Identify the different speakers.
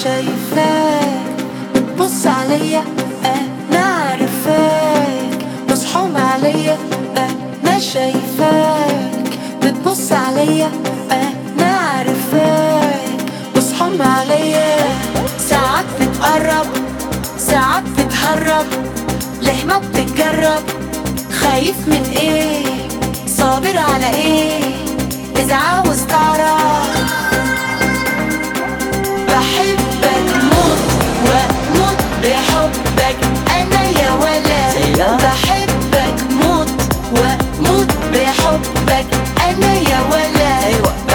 Speaker 1: شايفاك بتبص عليا انا عارفاك مصحوم عليا انا شايفاك بتبص عليا انا عارفاك مصحوم عليا ساعات بتقرب ساعات بتهرب ليه ما بتتجرب خايف من ايه صابر على ايه اذا عاوز تعرف بحبك موت واموت بحبك انا يا ولد
Speaker 2: سلام.
Speaker 1: بحبك موت واموت بحبك انا يا ولد
Speaker 2: ايوه